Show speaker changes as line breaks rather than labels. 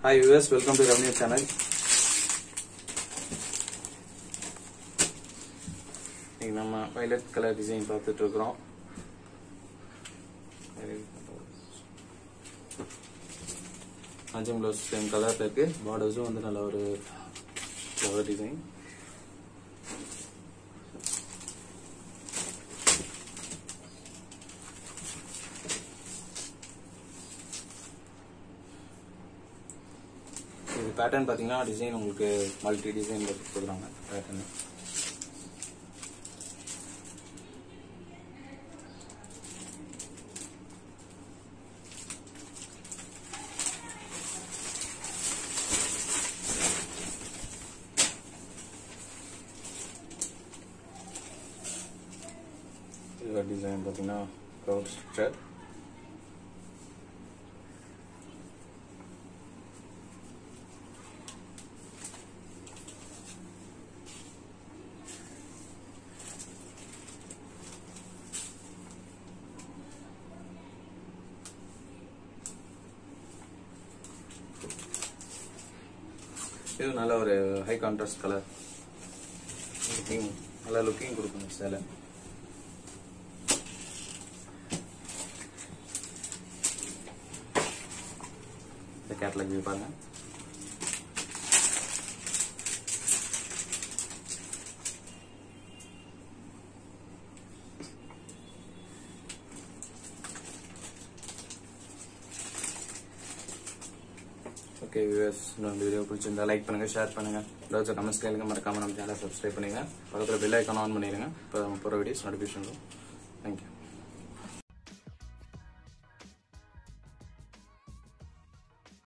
hi US welcome to revenue channel இன்னைக்கு நம்ம violet colour design பார்த்துட்டு இருக்கிறோம் அஞ்சம் ப்ளவுஸ் சேம் கலர்ல இருக்கு பார்டர்ஸும் வந்து நல்ல ஒரு ஃப்ளவர் டிசைன் இது பேட்டர்ன் பார்த்தீங்கன்னா டிசைன் உங்களுக்கு மல்டி டிசைன் கொடுக்குறாங்க பேட்டர்ன் இதோட டிசைன் பார்த்தீங்கன்னா க்ரௌட் ஸ்ட்ரக்சர் இது நல்ல ஒரு ஹை கான்ட்ராஸ்ட் கலர் லுக்கிங் நல்ல லுக்கிங் கொடுக்கும் சேலை இந்த கேட்லாக் வியூ பாருங்க ஓகே வியூவர்ஸ் இந்த வீடியோ பிடிச்சிருந்தா லைக் பண்ணுங்க ஷேர் பண்ணுங்க ஏதாச்சும் கமெண்ட்ஸ் கேளுங்க மறக்காம நம்ம சேனலை சப்ஸ்கிரைப் பண்ணுங்க பக்கத்தில் பெல் ஐக்கான் ஆன் பண்ணிடுங்க இப்போ நம்ம போகிற வீடியோஸ் நோட்டிஃபிகேஷன் வரும்